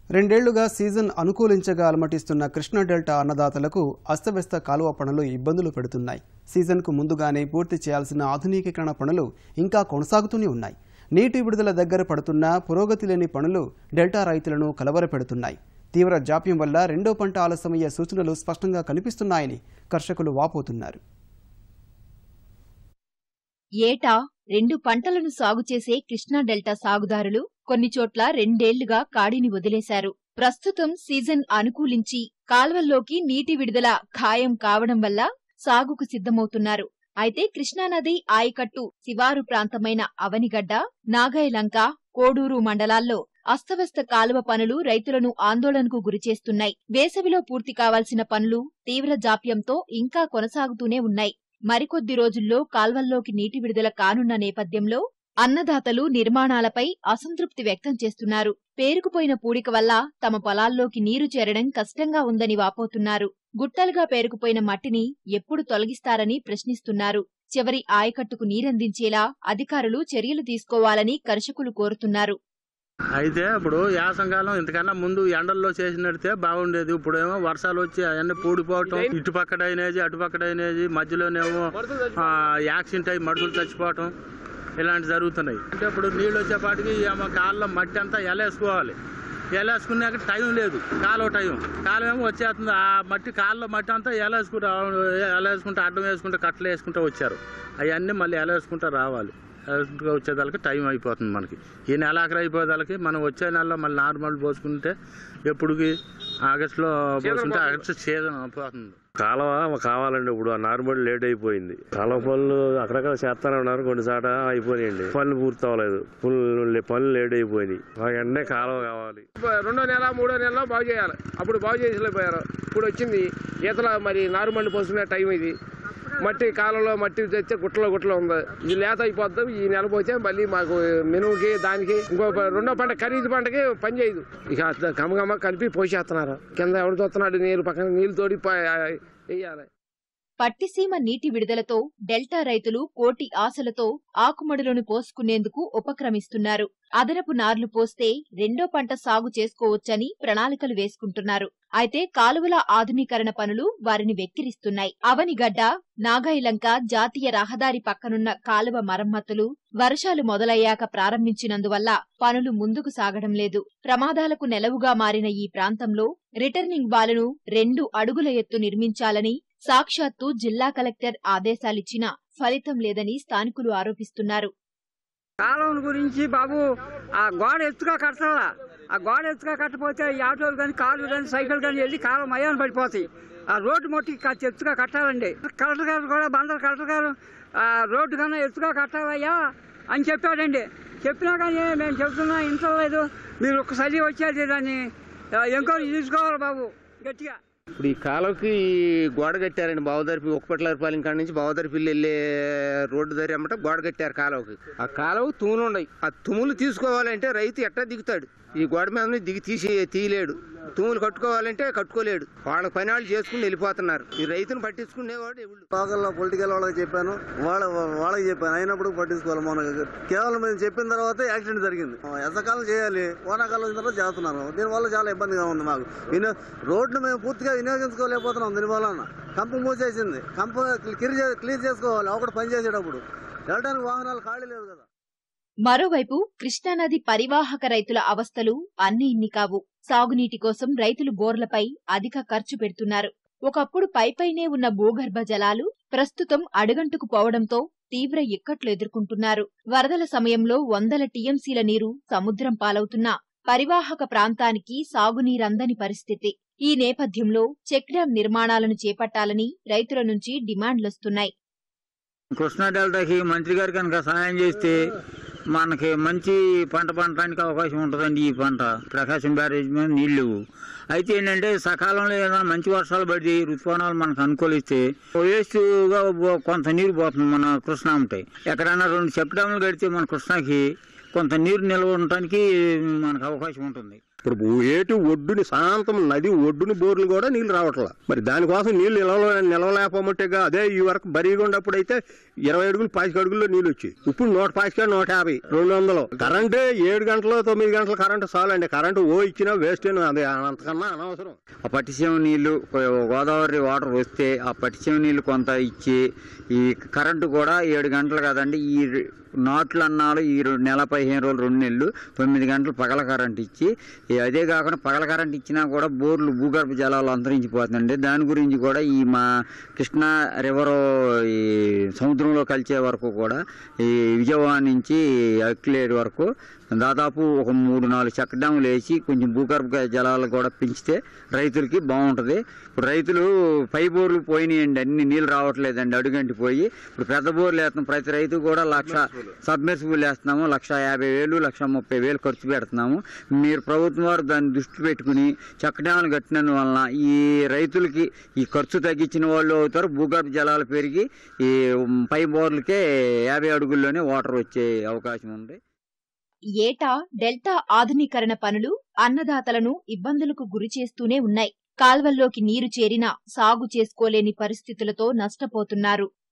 రెండేళ్లుగా సీజన్ అనుకూలించగా అలమటిస్తున్న కృష్ణా డెల్టా అన్నదాతలకు అస్తవ్యస్త కాలువ పనులు ఇబ్బందులు పెడుతున్నాయి సీజన్కు ముందుగానే పూర్తి చేయాల్సిన ఆధునికీకరణ పనులు ఇంకా కొనసాగుతూనే ఉన్నాయి నీటి విడుదల దగ్గర పడుతున్న పురోగతి లేని పనులు డెల్టా రైతులను కలవరపెడుతున్నాయి తీవ్ర జాప్యం వల్ల రెండో పంట ఆలస్యమయ్యే సూచనలు స్పష్టంగా కనిపిస్తున్నాయని కర్షకులు వాపోతున్నారు ఏటా రెండు పంటలను సాగు చేసే కృష్ణా డెల్టా సాగుదారులు కొన్ని చోట్ల రెండేళ్లుగా కాడిని వదిలేశారు ప్రస్తుతం సీజన్ అనుకూలించి కాల్వల్లోకి నీటి విడుదల ఖాయం కావడం వల్ల సాగుకు సిద్ధమవుతున్నారు అయితే కృష్ణానది ఆయకట్టు శివారు ప్రాంతమైన అవనిగడ్డ నాగాయలంక కోడూరు మండలాల్లో అస్తవ్యస్త కాలువ పనులు రైతులను ఆందోళనకు గురిచేస్తున్నాయి వేసవిలో పూర్తి కావాల్సిన పనులు తీవ్ర జాప్యంతో ఇంకా కొనసాగుతూనే ఉన్నాయి మరికొద్ది రోజుల్లో కాల్వల్లోకి నీటి విడుదల కానున్న నేపథ్యంలో అన్నదాతలు నిర్మాణాలపై అసంతృప్తి వ్యక్తం చేస్తున్నారు పేరుకుపోయిన పూడిక వల్ల తమ పొలాల్లోకి నీరు చేరడం కష్టంగా ఉందని వాపోతున్నారు గుట్టలుగా పేరుకుపోయిన మట్టిని ఎప్పుడు తొలగిస్తారని ప్రశ్నిస్తున్నారు చివరి ఆయకట్టుకు నీరందించేలా అధికారులు చర్యలు తీసుకోవాలని కర్షకులు కోరుతున్నారు అయితే ఇప్పుడు యాసంకాలం ఇంతకన్నా ముందు ఎండల్లో చేసినట్టే బాగుండేది ఇప్పుడేమో వర్షాలు వచ్చి అవన్నీ పూడిపోవటం ఇటు పక్క డ్రైనేజీ అటు పక్క డ్రైనేజీ మధ్యలోనేమో ఆ, యాక్సిడెంట్ అయ్యి మడుగులు చచ్చిపోవటం ఇలాంటి జరుగుతున్నాయి అంటే ఇప్పుడు నీళ్ళు వచ్చేపాటికి ఏమో కాళ్ళలో మట్టి అంతా ఎలేసుకోవాలి ఎలేసుకున్నాక టైం లేదు కాలువ టైం కాలువ ఏమో వచ్చేస్తుంది ఆ మట్టి కాళ్ళలో మట్టి అంతా ఎలేసుకుంటా ఎలేసుకుంటా అడ్డం వేసుకుంటా కట్టలు వేసుకుంటా వచ్చారు అవన్నీ మళ్ళీ ఎలేసుకుంటా రావాలి ఎలేసుకుంటూ వచ్చేదానికి టైం అయిపోతుంది మనకి ఈ నెల ఆఖరి అయిపోయేదానికి మనం వచ్చే నెలలో మళ్ళీ నార్మల్ పోసుకుంటే ఎప్పుడుకి ఆగస్టులో పోసుకుంటే ఆగస్టు సీజన్ పోతుంది కాలువ కావాలండి ఇప్పుడు ఆ నార్మల్ లేట్ అయిపోయింది కాలువ పనులు అక్కడక్కడ చేస్తానే ఉన్నారు కొన్ని చాట అయిపోయినాయండి పనులు పూర్తి అవ్వలేదు పనులు పనులు లేట్ అయిపోయినాయి మాకు వెంటనే కాలువ కావాలి రెండో నెల మూడో నెలలో బాగు చేయాలి అప్పుడు బాగు చేసలేకపోయారు ఇప్పుడు వచ్చింది ఈతల మరి నారుమల్లి పోసుకునే టైం ఇది మట్టి కాలంలో మట్టి తెచ్చే గుట్టలో గుట్టలో ఉంది ఇది లేత అయిపోద్ది ఈ నెల పోతే మళ్ళీ మాకు మినుముకి దానికి ఇంకో ప- రెండో పంట ఖరీదు పంటకి పని చేయదు ఇక అట్లా గమగమ కలిపి పోసేస్తున్నారు కింద ఎవడు చూస్తున్నాడు నీళ్ళు పక్కన నీళ్ళు తోడి ప- వేయాలి పట్టిసీమ నీటి విడుదలతో డెల్టా రైతులు కోటి ఆశలతో ఆకుమడులను పోసుకునేందుకు ఉపక్రమిస్తున్నారు అదనపు నార్లు పోస్తే రెండో పంట సాగు చేసుకోవచ్చని ప్రణాళికలు వేసుకుంటున్నారు అయితే కాలువల ఆధునీకరణ పనులు వారిని వెక్కిరిస్తున్నాయి అవనిగడ్డ నాగాయలంక జాతీయ రహదారి పక్కనున్న కాలువ మరమ్మతులు వర్షాలు మొదలయ్యాక ప్రారంభించినందువల్ల పనులు ముందుకు సాగడం లేదు ప్రమాదాలకు నెలవుగా మారిన ఈ ప్రాంతంలో రిటర్నింగ్ బాలను రెండు అడుగుల ఎత్తు నిర్మించాలని సాక్షాత్తు జిల్లా కలెక్టర్ ఆదేశాలిచ్చినా ఫలితం లేదని స్థానికులు ఆరోపిస్తున్నారు కాలువల గురించి బాబు ఆ గోడ ఎత్తుగా కట్టాలా ఆ గోడ ఎత్తుగా కట్టపోతే ఈ ఆటోలు కానీ కార్లు కానీ సైకిల్ కానీ వెళ్ళి కాలువ మయాన్ని పడిపోతాయి ఆ రోడ్డు మొట్టికి కాస్త ఎత్తుగా కట్టాలండి కలెక్టర్ గారు కూడా బందర్ కలెక్టర్ గారు ఆ రోడ్డు కన్నా ఎత్తుగా కట్టాలయ్యా అని చెప్పాడండి చెప్పినా కానీ మేము చెప్తున్నా ఇంటలేదు మీరు ఒక్కసారి వచ్చేది దాన్ని ఎంక్వైరీ తీసుకోవాలి బాబు గట్టిగా ఇప్పుడు ఈ కాలువకి గోడ కట్టారండి బావదరిపి ఒక్కపట్లపాలెం కాడ నుంచి బావదరిపిల్లి వెళ్ళే రోడ్డు దగ్గర అమ్మట గోడ కట్టారు కాలువకి ఆ కాలువ తుములు ఉన్నాయి ఆ తుములు తీసుకోవాలంటే రైతు ఎట్టా దిగుతాడు ఈ గోడ మీద నుంచి దిగి తీసి తీయలేడు తుములు కట్టుకోవాలంటే కట్టుకోలేడు వాళ్ళ పని వాళ్ళు చేసుకుని వెళ్ళిపోతున్నారు ఈ రైతును పట్టించుకునేవాడు ఎవడు లోకల్లో పొలిటికల్ వాళ్ళకి చెప్పాను వాళ్ళ వాళ్ళకి చెప్పాను అయినప్పుడు పట్టించుకోవాలి మన కేవలం మేము చెప్పిన తర్వాత యాక్సిడెంట్ జరిగింది ఎంతకాలం చేయాలి వానాకాలం వచ్చిన తర్వాత చేస్తున్నారు దీనివల్ల చాలా ఇబ్బందిగా ఉంది మాకు వినియో రోడ్లు మేము పూర్తిగా వినియోగించుకోలేకపోతున్నాం దీనివల్ల కంప మూసేసింది కంప క్లియర్ క్లియర్ చేసుకోవాలి ఒకటి పని చేసేటప్పుడు వెళ్ళడానికి వాహనాలు ఖాళీ లేవు కదా మరోవైపు కృష్ణానది పరివాహక రైతుల అవస్థలు అన్ని ఇన్ని కావు సాగునీటి కోసం రైతులు బోర్లపై అధిక ఖర్చు పెడుతున్నారు ఒకప్పుడు పైపైనే ఉన్న భూగర్భ జలాలు ప్రస్తుతం అడుగంటుకు పోవడంతో తీవ్ర ఇక్కట్లు ఎదుర్కొంటున్నారు వరదల సమయంలో వందల టీఎంసీల నీరు సముద్రం పాలవుతున్నా పరివాహక ప్రాంతానికి సాగునీరందని పరిస్థితి ఈ నేపథ్యంలో చెక్ డ్యాం నిర్మాణాలను చేపట్టాలని రైతుల నుంచి డిమాండ్లొస్తున్నాయి కృష్ణా డెల్టాకి మంత్రి గారు కనుక సహాయం చేస్తే మనకి మంచి పంట పండటానికి అవకాశం ఉంటుందండి ఈ పంట ప్రకాశం బ్యారేజ్ మీద నీళ్లు లేవు. అయితే ఏంటంటే సకాలంలో ఏదైనా మంచి వర్షాలు పడి ఋతుపవనాలు మనకు అనుకూలిస్తే వేస్ట్గా కొంత నీరు పోతుంది మన కృష్ణా ఉంటాయి ఎక్కడైనా రెండు చెక్ డ్యాములు కడితే మన కృష్ణాకి కొంత నీరు నిల్వ ఉండటానికి మనకు అవకాశం ఉంటుంది ఇప్పుడు ఏటు ఒడ్డుని శాంతం నది ఒడ్డుని బోర్లు కూడా నీళ్లు రావట్లా మరి దానికోసం నీళ్లు నిలవ నిలవలేకపోమట్టేగా అదే ఈ వరకు బరీగా ఉన్నప్పుడు అయితే ఇరవై అడుగులు పాతిక అడుగుల్లో నీళ్ళు వచ్చాయి ఇప్పుడు నూట పాతిక నూట యాభై రెండు వందలు కరెంటే ఏడు గంటలు తొమ్మిది గంటల కరెంటు చాలండి కరెంటు ఓ ఇచ్చినా వేస్ట్ అదే అంతకన్నా అనవసరం ఆ పట్టిసీమ నీళ్లు గోదావరి వాటర్ వస్తే ఆ పట్టిసీమ నీళ్లు కొంత ఇచ్చి ఈ కరెంటు కూడా ఏడు గంటలు కదండి ఈ నాట్లు అన్నాలు ఈ రెండు నెల పదిహేను రోజులు రెండు నెలలు తొమ్మిది గంటలు పగల కరెంట్ ఇచ్చి ఈ అదే కాకుండా పగల కరెంట్ ఇచ్చినా కూడా బోర్లు భూగర్భ జలాలు అంతరించిపోతుందండి దాని గురించి కూడా ఈ మా కృష్ణా రివర్ ఈ సముద్రంలో కలిసే వరకు కూడా ఈ విజయవాడ నుంచి అక్కిలేరు వరకు దాదాపు ఒక మూడు నాలుగు చెక్క డ్యాములు వేసి కొంచెం భూగర్భ జలాలు కూడా పెంచితే రైతులకి బాగుంటుంది ఇప్పుడు రైతులు పై బోర్లు పోయినాయండి అన్ని నీళ్ళు రావట్లేదండి అడుగంటి పోయి ఇప్పుడు పెద్ద బోర్లు వేస్తున్నాం ప్రతి రైతు కూడా లక్ష సబ్మెర్సిబుల్ వేస్తున్నాము లక్ష యాభై వేలు లక్ష ముప్పై వేలు ఖర్చు పెడుతున్నాము మీరు ప్రభుత్వం వారు దాన్ని దృష్టి పెట్టుకుని చెక్క డ్యాములు కట్టినందువలన ఈ రైతులకి ఈ ఖర్చు తగ్గించిన వాళ్ళు అవుతారు భూగర్భ జలాలు పెరిగి ఈ పై బోర్లకే యాభై అడుగుల్లోనే వాటర్ వచ్చే అవకాశం ఉంది ఏటా డెల్టా ఆధునీకరణ పనులు అన్నదాతలను ఇబ్బందులకు గురిచేస్తూనే ఉన్నాయి కాల్వల్లోకి నీరు చేరినా సాగు చేసుకోలేని పరిస్థితులతో నష్టపోతున్నారు